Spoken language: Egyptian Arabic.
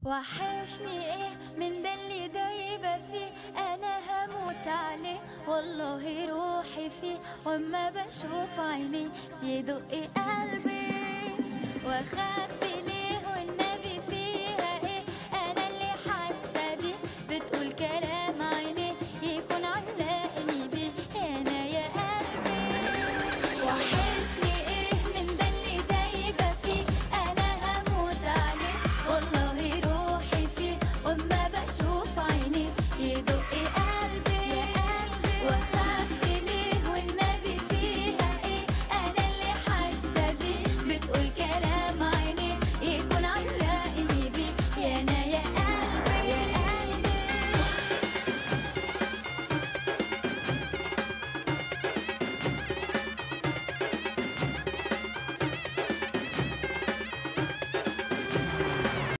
وحشني ايه من ده اللي دايبة فيه انا هموت عليه والله روحي فيه واما بشوف عينيه يدق قلبي واخاف